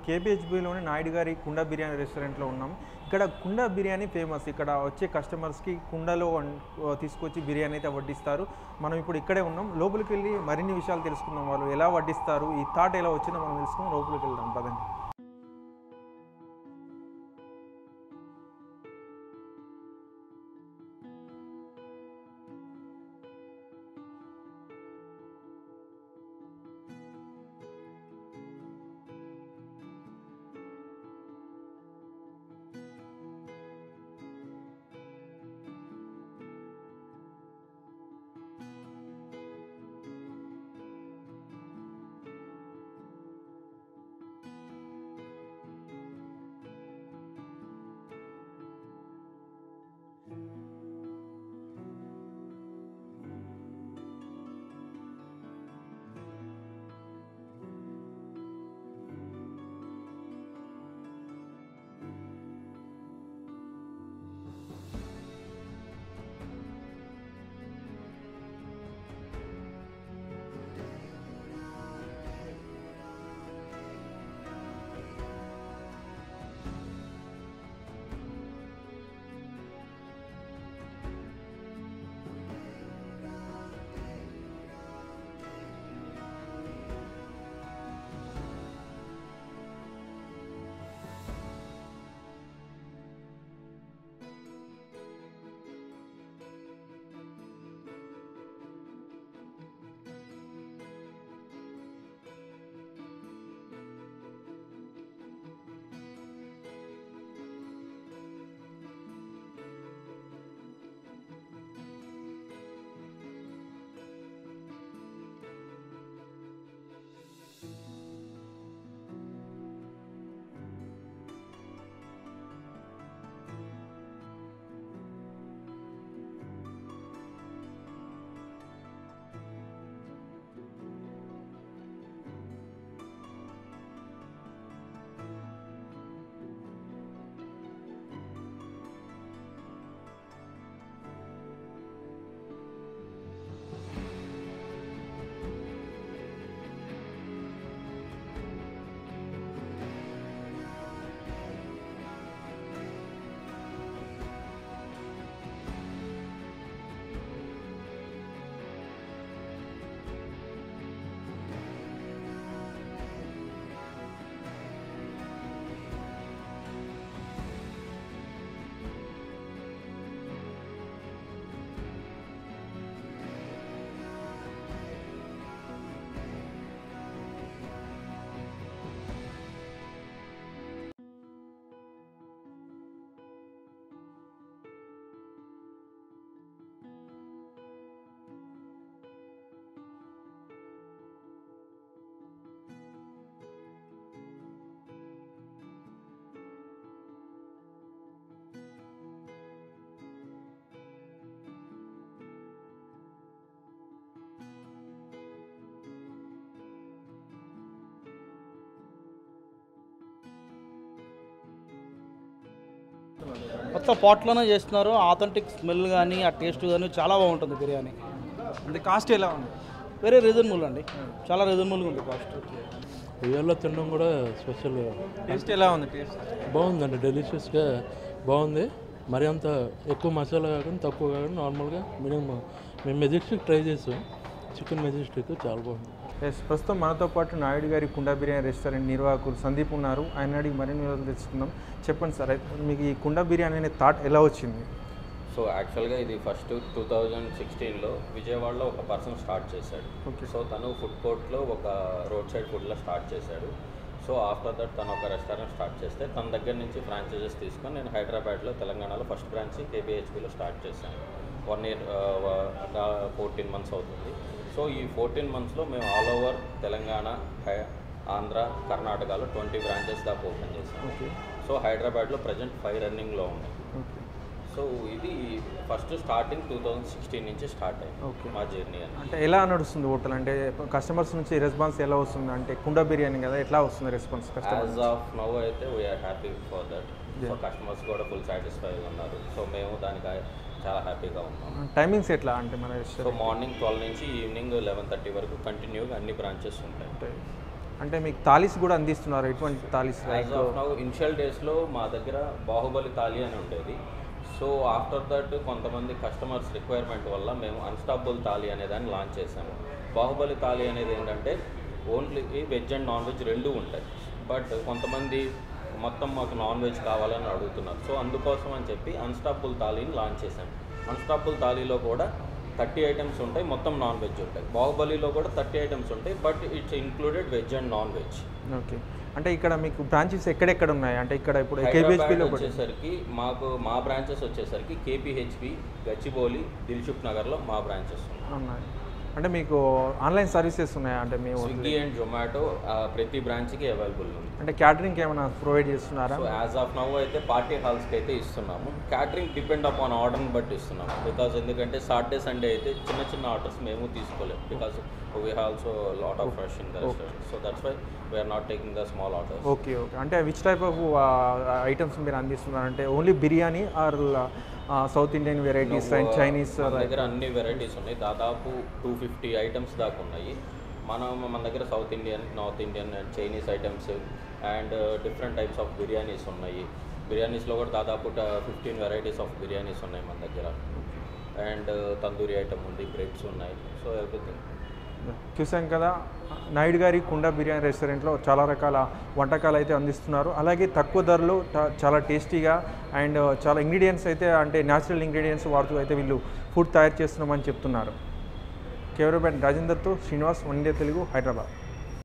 కేబిహెచ్బిలోని నాయుడు గారి కుండ బిర్యానీ రెస్టారెంట్లో ఉన్నాం ఇక్కడ కుండ బిర్యానీ ఫేమస్ ఇక్కడ వచ్చే కస్టమర్స్కి కుండలో వం- తీసుకొచ్చి బిర్యానీ అయితే వడ్డిస్తారు మనం ఇప్పుడు ఇక్కడే ఉన్నాం లోపలికి వెళ్ళి మరిన్ని విషయాలు తెలుసుకుందాం వాళ్ళు ఎలా వడ్డిస్తారు ఈ థాట్ ఎలా వచ్చిందో మనం తెలుసుకుందాం లోపలికి వెళ్దాం పదండి మొత్తం పాట్లోనే చేస్తున్నారు ఆథెంటిక్ స్మెల్ కానీ ఆ టేస్ట్ కానీ చాలా బాగుంటుంది బిర్యానీ అంటే కాస్ట్ ఎలా ఉంది వెరీ రీజనబుల్ అండి చాలా రీజనబుల్గా ఉంది కాస్ట్ ఇవాళ తినడం కూడా స్పెషల్ టేస్ట్ ఎలా ఉంది టేస్ట్ బాగుందండి డెలిషియస్గా బాగుంది మరి అంత ఎక్కువ మసాలా కాకుండా తక్కువ కాకుండా నార్మల్గా మినిమం మేము మెజెస్టిక్ ట్రై చేసాం చికెన్ మెజెస్టిక్ చాలా బాగుంది ఎస్ ప్రస్తుతం మనతో పాటు నాయుడు గారి కుండ బిర్యానీ రెస్టారెంట్ నిర్వాహకులు సందీప్ ఉన్నారు ఆయన అడిగి మరిన్ని వివరాలు తెలుసుకుందాం చెప్పండి సార్ అయితే మీకు ఈ కుండ బిర్యానీ అనే థాట్ ఎలా వచ్చింది సో యాక్చువల్గా ఇది ఫస్ట్ టూ థౌజండ్ సిక్స్టీన్లో విజయవాడలో ఒక పర్సన్ స్టార్ట్ చేశాడు Okay. సో తను ఫుడ్ కోర్ట్లో ఒక రోడ్ సైడ్ ఫుడ్లో స్టార్ట్ చేశాడు సో ఆఫ్టర్ దట్ తను ఒక రెస్టారెంట్ స్టార్ట్ చేస్తే తన దగ్గర నుంచి ఫ్రాంచైజెస్ తీసుకొని నేను హైదరాబాద్లో తెలంగాణలో ఫస్ట్ బ్రాంచ్ కేబిహెచ్పిలో స్టార్ట్ చేశాను వన్ ఇయర్ ఫోర్టీన్ మంత్స్ అవుతుంది సో ఈ ఫోర్టీన్ మంత్స్లో మేము ఆల్ ఓవర్ తెలంగాణ హై- ఆంధ్ర కర్ణాటకలో ట్వంటీ బ్రాంచెస్ దాకా ఓపెన్ చేశాం ఓకే సో హైదరాబాద్లో ప్రజెంట్ ఫైవ్ రన్నింగ్లో ఉన్నాయి ఓకే సో ఇది first starting two thousand sixteen నుంచి స్టార్ట్ అయింది Okay. మా జర్నీ అని అంటే ఎలా నడుస్తుంది హోటల్ అంటే కస్టమర్స్ నుంచి రెస్పాన్స్ ఎలా వస్తుంది అంటే కుండ బిర్యానీ కదా ఎట్లా వస్తుంది response customers as of now అయితే we are happy for that so customers కూడా ఫుల్ సాటిస్ఫైగా ఉన్నారు సో మేము దానికి చాలా హ్యాపీగా ఉన్నాం టైమింగ్స్ ఎట్లా అంటే మన సో రెస్టారెంట్ మార్నింగ్ ట్వెల్వ్ నుంచి ఈవినింగ్ లెవెన్ థర్టీ వరకు కంటిన్యూగా అన్ని బ్రాంచెస్ ఉంటాయి అంటే మీకు తాలీస్ కూడా అందిస్తున్నారు ఎటువంటి thalis as of now initial డేస్లో మా దగ్గర బాహుబలి తాలి అని ఉండేది సో ఆఫ్టర్ దట్ కొంతమంది కస్టమర్స్ రిక్వైర్మెంట్ వల్ల మేము అన్స్టాపుల్ తాలి అనే దాన్ని లాంచ్ చేసాము బాహుబలి తాలి అనేది ఏంటంటే only veg and non veg రెండు ఉంటాయి బట్ కొంతమంది మొత్తం మాకు నాన్ వెజ్ కావాలని అడుగుతున్నారు సో అందుకోసం అని చెప్పి అన్స్టాపుల్ తాలీని లాంచ్ చేశాం అన్స్టాపుల్ తాలీలో కూడా థర్టీ ఐటమ్స్ ఉంటాయి మొత్తం నాన్ వెజ్ ఉంటాయి బాహుబలిలో కూడా థర్టీ ఐటమ్స్ ఉంటాయి but it's included veg and non veg okay అంటే ఇక్కడ మీకు బ్రాంచెస్ ఎక్కడెక్కడ ఉన్నాయి అంటే ఇక్కడ ఇప్పుడు హైదరాబాద్ కేబిహెచ్పిలో కూడా వచ్చేసరికి మాకు మా బ్రాంచెస్ వచ్చేసరికి కేపీహెచ్పి గచ్చిబౌలి దిల్షుక్ నగర్లో మా బ్రాంచెస్ ఉన్నాయి ఉన్నాయి అంటే మీకు ఆన్లైన్ సర్వీసెస్ ఉన్నాయా అంటే మేము స్విగ్గీ అండ్ జొమాటో ప్రతి బ్రాంచ్కి అవైలబుల్ ఉంది అంటే క్యాటరింగ్ ఏమైనా ప్రొవైడ్ చేస్తున్నారా సో యాజ్ ఆఫ్ నవ్ అయితే పార్టీ హాల్స్కి అయితే ఇస్తున్నాము క్యాటరింగ్ డిపెండ్ అపాన్ ఆర్డర్ని బట్టి ఇస్తున్నాము బికాజ్ ఎందుకంటే సాటర్డే సండే అయితే చిన్న చిన్న ఆర్డర్స్ మేము తీసుకోలేము because we also lot of rush in the restaurant so that's why we are not taking the small orders okay okay అంటే విచ్ టైప్ ఆఫ్ ఐటమ్స్ మీరు అందిస్తున్నారు అంటే only biryani or south Indian varieties and Chinese మన దగ్గర అన్ని varieties ఉన్నాయి దాదాపు two fifty items దాకా ఉన్నాయి మనం మన దగ్గర south Indian north Indian and Chinese items and different types of biryanis ఉన్నాయి బిర్యానీస్లో కూడా దాదాపు ఫిఫ్టీన్ వెరైటీస్ ఆఫ్ బిర్యానీస్ ఉన్నాయి మన దగ్గర అండ్ తందూరి ఐటమ్ ఉంది బ్రెడ్స్ ఉన్నాయి సో ఎవ్రీథింగ్ చూసాం కదా నాయుడు గారి కుండ బిర్యానీ రెస్టారెంట్లో చాలా రకాల వంటకాలు అయితే అందిస్తున్నారు అలాగే తక్కువ ధరలో ట- చాలా టేస్టీగా అండ్ చాలా ఇంగ్రీడియంట్స్ అయితే అంటే న్యాచురల్ ఇంగ్రీడియంట్స్ వాడుతూ అయితే వీళ్ళు ఫుడ్ తయారు చేస్తున్నామని చెప్తున్నారు కెమెరామెన్ రాజేందర్తో శ్రీనివాస్ వన్ ఇండియా తెలుగు హైదరాబాద్